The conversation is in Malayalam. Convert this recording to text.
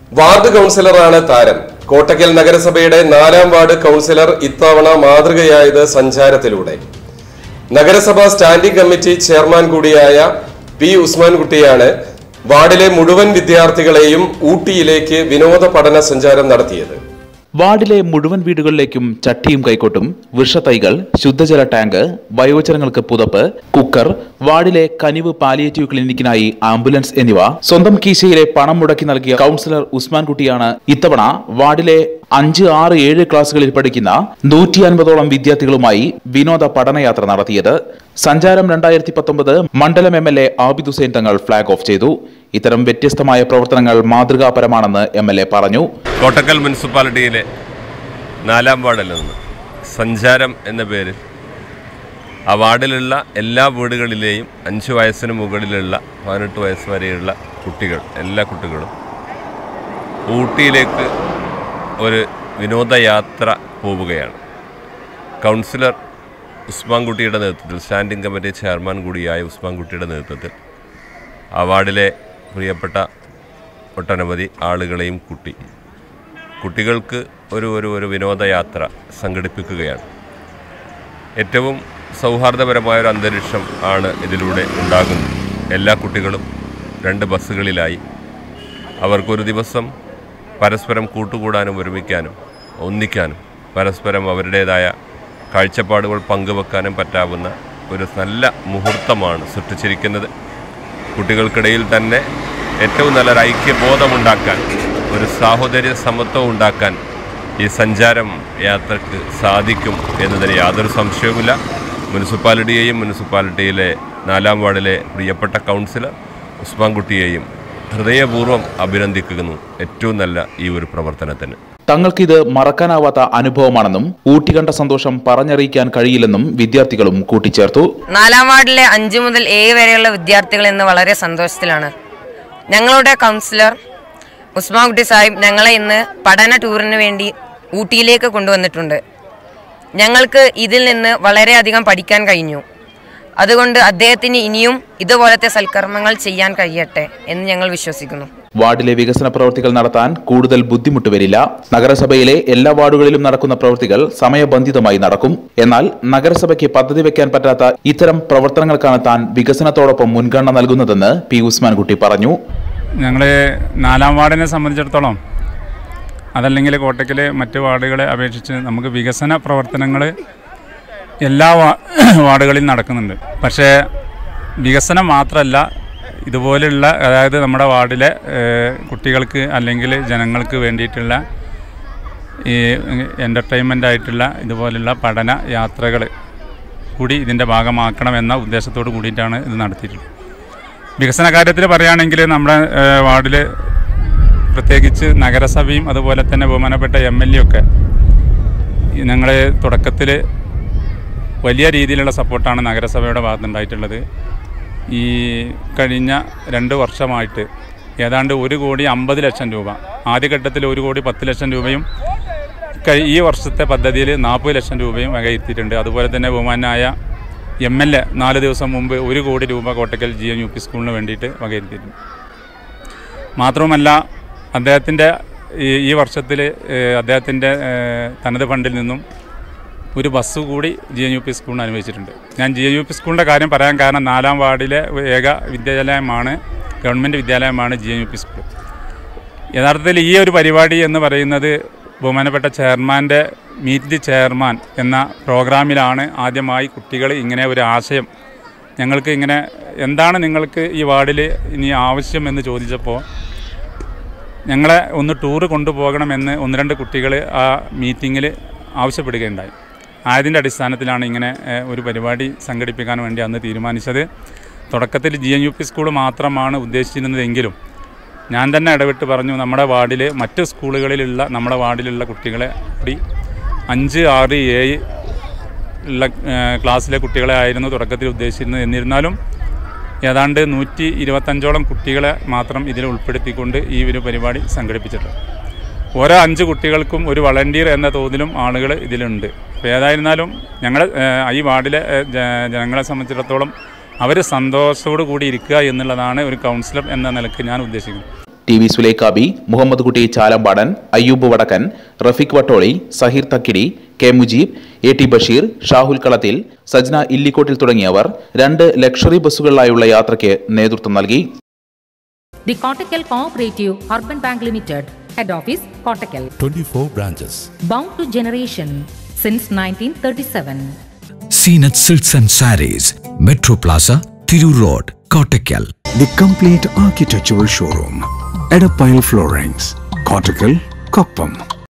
വാർഡ് കൗൺസിലറാണ് താരം കോട്ടക്കൽ നഗരസഭയുടെ നാലാം വാർഡ് കൗൺസിലർ ഇത്തവണ മാതൃകയായത് സഞ്ചാരത്തിലൂടെ നഗരസഭ സ്റ്റാൻഡിംഗ് കമ്മിറ്റി ചെയർമാൻ കൂടിയായ പി ഉസ്മാൻകുട്ടിയാണ് വാർഡിലെ മുഴുവൻ വിദ്യാർത്ഥികളെയും ഊട്ടിയിലേക്ക് വിനോദ പഠന സഞ്ചാരം നടത്തിയത് വാർഡിലെ മുഴുവൻ വീടുകളിലേക്കും ചട്ടിയും കൈക്കോട്ടും വിഷത്തൈകൾ ശുദ്ധജല ടാങ്ക് വയോജനങ്ങൾക്ക് പുതപ്പ് കുക്കർ വാർഡിലെ കനിവ് പാലിയേറ്റീവ് ക്ലിനിക്കിനായി ആംബുലൻസ് എന്നിവ സ്വന്തം കീശയിലെ പണം മുടക്കി നൽകിയ കൗൺസിലർ ഉസ്മാൻകുട്ടിയാണ് ഇത്തവണ വാർഡിലെ അഞ്ച് ആറ് ഏഴ് ക്ലാസുകളിൽ പഠിക്കുന്ന നൂറ്റി അൻപതോളം വിദ്യാർത്ഥികളുമായി വിനോദ പഠനയാത്ര നടത്തിയത് സഞ്ചാരം രണ്ടായിരത്തി പത്തൊമ്പത് മണ്ഡലം M L A Abid Hussain Thangal flag of ചെയ്തു ഇത്തരം വ്യത്യസ്തമായ പ്രവർത്തനങ്ങൾ മാതൃകാപരമാണെന്ന് എം എൽ എ പറഞ്ഞു കോട്ടക്കൽ മുനിസിപ്പാലിറ്റിയിലെ നാലാം വാർഡിൽ നിന്ന് സഞ്ചാരം എന്ന പേരിൽ ആ വാർഡിലുള്ള എല്ലാ വീടുകളിലെയും അഞ്ച് വയസ്സിന് മുകളിലുള്ള പതിനെട്ട് വയസ്സ് വരെയുള്ള കുട്ടികൾ എല്ലാ കുട്ടികളും ഊട്ടിയിലേക്ക് ഒരു വിനോദയാത്ര പോവുകയാണ് കൗൺസിലർ ഉസ്മാൻകുട്ടിയുടെ നേതൃത്വത്തിൽ സ്റ്റാൻഡിംഗ് കമ്മിറ്റി ചെയർമാൻ കൂടിയായ ഉസ്മാൻകുട്ടിയുടെ നേതൃത്വത്തിൽ ആ വാർഡിലെ പ്രിയപ്പെട്ട ഒട്ടനവധി ആളുകളെയും കൂട്ടി കുട്ടികൾക്ക് ഒരു ഒരു ഒരു വിനോദയാത്ര സംഘടിപ്പിക്കുകയാണ് ഏറ്റവും സൗഹാർദ്ദപരമായ ഒരു അന്തരീക്ഷം ആണ് ഇതിലൂടെ ഉണ്ടാകുന്നത് എല്ലാ കുട്ടികളും രണ്ട് ബസ്സുകളിലായി അവർക്കൊരു ദിവസം പരസ്പരം കൂട്ടുകൂടാനും ഒരുമിക്കാനും ഒന്നിക്കാനും പരസ്പരം അവരുടേതായ കാഴ്ചപ്പാടുകൾ പങ്കുവെക്കാനും പറ്റാവുന്ന ഒരു നല്ല മുഹൂർത്തമാണ് സൃഷ്ടിച്ചിരിക്കുന്നത് കുട്ടികൾക്കിടയിൽ തന്നെ ഏറ്റവും നല്ലൊരു ഐക്യബോധമുണ്ടാക്കാൻ ഒരു സാഹോദര്യ സമത്വം ഉണ്ടാക്കാൻ ഈ സഞ്ചാരം യാത്രക്ക് സാധിക്കും എന്നതിന് യാതൊരു സംശയവുമില്ല മുനിസിപ്പാലിറ്റിയെയും മുനിസിപ്പാലിറ്റിയിലെ നാലാം വാർഡിലെ പ്രിയപ്പെട്ട കൗൺസിലർ ഉസ്മാൻകുട്ടിയെയും ഹൃദയപൂർവ്വം അഭിനന്ദിക്കുന്നു ഏറ്റവും നല്ല ഈ ഒരു പ്രവർത്തനത്തിന് തങ്ങൾക്കിത് മറക്കാനാവാത്ത അനുഭവമാണെന്നും ഊട്ടി കണ്ട സന്തോഷം പറഞ്ഞറിയിക്കാൻ കഴിയില്ലെന്നും വിദ്യാർത്ഥികളും കൂട്ടിച്ചേർത്തു നാലാം വാർഡിലെ അഞ്ച് മുതൽ ഏഴ് വരെയുള്ള വിദ്യാർത്ഥികൾ ഇന്ന് വളരെ സന്തോഷത്തിലാണ് ഞങ്ങളുടെ കൗൺസിലർ ഉസ്മാൻകുട്ടി സാഹിബ് ഞങ്ങളെ ഇന്ന് പഠന ടൂറിന് വേണ്ടി ഊട്ടിയിലേക്ക് കൊണ്ടുവന്നിട്ടുണ്ട് ഞങ്ങൾക്ക് ഇതിൽ നിന്ന് വളരെയധികം പഠിക്കാൻ കഴിഞ്ഞു അതുകൊണ്ട് അദ്ദേഹത്തിന് ഇനിയും ഇതുപോലത്തെ സൽക്കർമ്മങ്ങൾ ചെയ്യാൻ കഴിയട്ടെ എന്ന് ഞങ്ങൾ വിശ്വസിക്കുന്നു വാർഡിലെ വികസന പ്രവൃത്തികൾ നടത്താൻ കൂടുതൽ ബുദ്ധിമുട്ട് വരില്ല നഗരസഭയിലെ എല്ലാ വാർഡുകളിലും നടക്കുന്ന പ്രവൃത്തികൾ സമയബന്ധിതമായി നടക്കും എന്നാൽ നഗരസഭയ്ക്ക് പദ്ധതി വെക്കാൻ പറ്റാത്ത ഇത്തരം പ്രവർത്തനങ്ങൾക്കാണ് താൻ വികസനത്തോടൊപ്പം മുൻഗണന നൽകുന്നതെന്ന് പി ഉസ്മാൻകുട്ടി പറഞ്ഞു ഞങ്ങൾ നാലാം വാർഡിനെ സംബന്ധിച്ചിടത്തോളം അതല്ലെങ്കിൽ കോട്ടയ്ക്കലെ മറ്റ് വാർഡുകളെ അപേക്ഷിച്ച് നമുക്ക് വികസന പ്രവർത്തനങ്ങൾ എല്ലാ വാ- വാർഡുകളിലും നടക്കുന്നുണ്ട് പക്ഷേ വികസനം മാത്രമല്ല ഇതുപോലെയുള്ള അതായത് നമ്മുടെ വാർഡിലെ ഏഹ്, കുട്ടികൾക്ക് അല്ലെങ്കിൽ ജനങ്ങൾക്ക് വേണ്ടിയിട്ടുള്ള ഈ എൻ്റർടൈൻമെൻ്റ് ആയിട്ടുള്ള ഇതുപോലുള്ള പഠന യാത്രകൾ കൂടി ഇതിൻ്റെ ഭാഗമാക്കണമെന്ന ഉദ്ദേശത്തോട് കൂടിയിട്ടാണ് ഇത് നടത്തിയിട്ടുള്ളത് വികസന കാര്യത്തിൽ പറയുകയാണെങ്കിൽ നമ്മുടെ ഏഹ്, വാർഡിൽ പ്രത്യേകിച്ച് നഗരസഭയും അതുപോലെ തന്നെ ബഹുമാനപ്പെട്ട എം എൽ എ ഒക്കെ ഞങ്ങൾ തുടക്കത്തിൽ വലിയ രീതിയിലുള്ള സപ്പോർട്ടാണ് നഗരസഭയുടെ ഭാഗത്തുണ്ടായിട്ടുള്ളത് ഈ കഴിഞ്ഞ രണ്ട് വർഷമായിട്ട് ഏതാണ്ട് ഒരു കോടി അമ്പത് ലക്ഷം രൂപ ആദ്യഘട്ടത്തിൽ ഒരു കോടി പത്ത് ലക്ഷം രൂപയും കഴി- ഈ വർഷത്തെ പദ്ധതിയിൽ നാൽപ്പത് ലക്ഷം രൂപയും വകയിരുത്തിയിട്ടുണ്ട് അതുപോലെ തന്നെ ബഹുമാനായ എം എൽ എ നാല് ദിവസം മുമ്പ് ഒരു കോടി രൂപ Kottakkal G M U P സ്കൂളിന് വേണ്ടിയിട്ട് വകയിരുത്തിയിട്ടുണ്ട് മാത്രവുമല്ല അദ്ദേഹത്തിൻ്റെ ഈ ഈ വർഷത്തിൽ അദ്ദേഹത്തിൻ്റെ തനത് ഫണ്ടിൽ നിന്നും ഒരു ബസ് കൂടി ജി എൻ യു പി സ്കൂളിന് അനുവദിച്ചിട്ടുണ്ട് ഞാൻ ജി എൻ യു പി സ്കൂളിൻ്റെ കാര്യം പറയാൻ കാരണം നാലാം വാർഡിലെ ഏക വിദ്യാലയമാണ് ഗവൺമെൻറ് വിദ്യാലയമാണ് G N U P school യഥാർത്ഥത്തിൽ ഈ ഒരു പരിപാടി എന്ന് പറയുന്നത് ബഹുമാനപ്പെട്ട ചെയർമാൻ്റെ മീറ്റ് ദി ചെയർമാൻ എന്ന പ്രോഗ്രാമിലാണ് ആദ്യമായി കുട്ടികൾ ഇങ്ങനെ ഒരു ആശയം ഞങ്ങൾക്ക് ഇങ്ങനെ എന്താണ് നിങ്ങൾക്ക് ഈ വാർഡിൽ ഇനി ആവശ്യം എന്ന് ചോദിച്ചപ്പോൾ ഞങ്ങളെ ഒന്ന് ടൂറ് കൊണ്ടുപോകണമെന്ന് ഒന്ന് രണ്ട് കുട്ടികൾ ആ മീറ്റിങ്ങിൽ ആവശ്യപ്പെടുകയുണ്ടായി ആയതിൻ്റെ അടിസ്ഥാനത്തിലാണ് ഇങ്ങനെ ഏഹ്, ഒരു പരിപാടി സംഘടിപ്പിക്കാൻ വേണ്ടി അന്ന് തീരുമാനിച്ചത് തുടക്കത്തിൽ G N U P school മാത്രമാണ് ഉദ്ദേശിച്ചിരുന്നതെങ്കിലും ഞാൻ തന്നെ ഇടപെട്ട് പറഞ്ഞു നമ്മുടെ വാർഡിൽ മറ്റ് സ്കൂളുകളിലുള്ള നമ്മുടെ വാർഡിലുള്ള കുട്ടികളെ കൂടി അഞ്ച് ആറ് ഏഴ് ഉള്ള ഏഹ്, ക്ലാസ്സിലെ കുട്ടികളെ ആയിരുന്നു തുടക്കത്തിൽ ഉദ്ദേശിച്ചിരുന്നത് എന്നിരുന്നാലും ഏതാണ്ട് നൂറ്റി ഇരുപത്തഞ്ചോളം കുട്ടികളെ മാത്രം ഇതിൽ ഉൾപ്പെടുത്തിക്കൊണ്ട് ഈ ഒരു പരിപാടി സംഘടിപ്പിച്ചിട്ടുണ്ട് ഓരോ അഞ്ച് കുട്ടികൾക്കും ഒരു വളണ്ടിയർ എന്ന തോതിലും ആളുകൾ ഇതിലുണ്ട് അപ്പോൾ ഏതായിരുന്നാലും ഞങ്ങൾ ഈ വാർഡിലെ ഏഹ്, ജ- ജനങ്ങളെ സംബന്ധിച്ചിടത്തോളം അവർ സന്തോഷത്തോടു കൂടി ഇരിക്കുക എന്നുള്ളതാണ് ഒരു കൗൺസിലർ എന്ന നിലയ്ക്ക് ഞാൻ ഉദ്ദേശിക്കുന്നത് ടി വി സുലൈക്കാബി മുഹമ്മദ് കുട്ടി Chalambadan Ayyub Vadakkan Rafeeq Vattoli Saheer Thakkidi K Mujeeb A T Basheer Shahul Kalathil Sajna ഇല്ലിക്കോട്ടിൽ തുടങ്ങിയവർ രണ്ട് ലക്ഷറി ബസ്സുകളിലായുള്ള യാത്രയ്ക്ക് നേതൃത്വം നൽകി The Kottakkal Cooperative Urban Bank Limited, Head Office, Kottakkal. 24 branches. Bound to generation since 1937. Seenat Silks and Saris, Metro Plaza, Thiru Road, Kottakkal. The complete architectural showroom. Edapile Floorings. Cortical, Koppam.